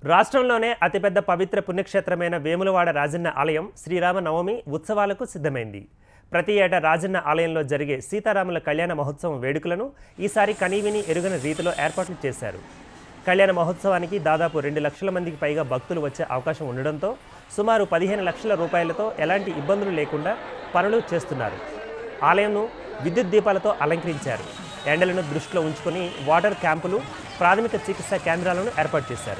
రాష్ట్రంలోనే అతిపెద్ద పవిత్ర పుణ్యక్షేత్రమైన వేములవాడ రాజన్న ఆలయం శ్రీరామ నవమి ఉత్సవాలకు సిద్ధమైంది ప్రతి ఏటా రాజన్న ఆలయంలో జరిగే సీతారాముల కళ్యాణ మహోత్సవం వేడుకలను ఈసారి కనీవిని ఎరుగని రీతిలో ఏర్పాట్లు చేశారు కళ్యాణ మహోత్సవానికి దాదాపు రెండు లక్షల మందికి పైగా భక్తులు వచ్చే అవకాశం ఉండడంతో సుమారు పదిహేను లక్షల రూపాయలతో ఎలాంటి ఇబ్బందులు లేకుండా పనులు చేస్తున్నారు ఆలయంను విద్యుత్ దీపాలతో అలంకరించారు ఎండలను దృష్టిలో ఉంచుకొని వాటర్ క్యాంపులు ప్రాథమిక చికిత్సా కేంద్రాలను ఏర్పాటు చేశారు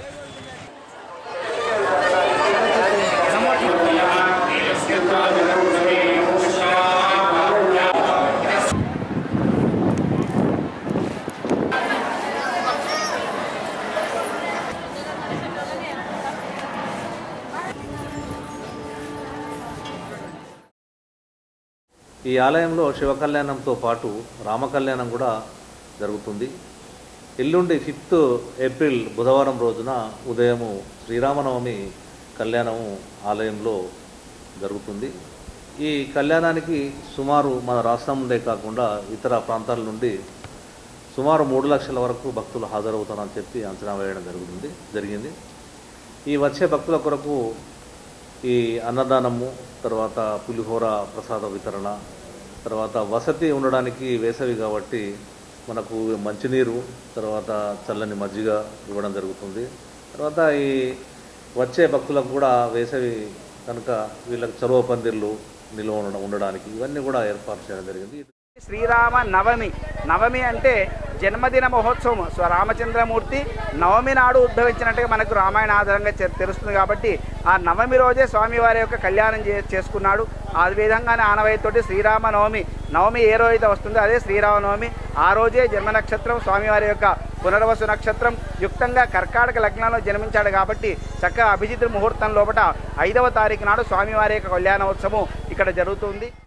ఈ ఆలయంలో శివ కళ్యాణంతో పాటు రామ కళ్యాణం కూడా జరుగుతుంది ఎల్లుండి ఫిఫ్త్ ఏప్రిల్ బుధవారం రోజున ఉదయము శ్రీరామనవమి కళ్యాణము ఆలయంలో జరుగుతుంది ఈ కళ్యాణానికి సుమారు మన రాష్ట్రం నుండే కాకుండా ఇతర ప్రాంతాల నుండి సుమారు మూడు లక్షల వరకు భక్తులు హాజరవుతారని చెప్పి అంచనా వేయడం జరుగుతుంది జరిగింది ఈ వచ్చే భక్తుల కొరకు ఈ అన్నదానము తర్వాత పులిహోర ప్రసాద వితరణ తర్వాత వసతి ఉండడానికి వేసవి కాబట్టి మనకు మంచినీరు తర్వాత చల్లని మజ్జిగ ఇవ్వడం జరుగుతుంది తర్వాత ఈ వచ్చే భక్తులకు కూడా వేసవి కనుక వీళ్ళకి చలువ పందిర్లు నిల్వ ఉండడం ఉండడానికి ఇవన్నీ కూడా ఏర్పాటు చేయడం జరిగింది శ్రీరామ నవమి నవమి అంటే జన్మదిన మహోత్సవం స్వ రామచంద్రమూర్తి నవమి నాడు ఉద్భవించినట్టుగా మనకు రామాయణ ఆధారంగా చె- తెలుస్తుంది కాబట్టి ఆ నవమి రోజే స్వామివారి యొక్క కళ్యాణం చే చేసుకున్నాడు ఆ విధంగానే ఆనవాయితోటి శ్రీరామ నవమి నవమి ఏ రోజైతే వస్తుందో అదే శ్రీరామ నవమి ఆ రోజే జన్మ నక్షత్రం స్వామివారి యొక్క పునర్వసు నక్షత్రం యుక్తంగా కర్కాటక లగ్నంలో జన్మించాడు కాబట్టి చక్కగా అభిజిత్ ముహూర్తం లోపల ఐదవ తారీఖు నాడు స్వామివారి యొక్క కళ్యాణోత్సవం ఇక్కడ జరుగుతుంది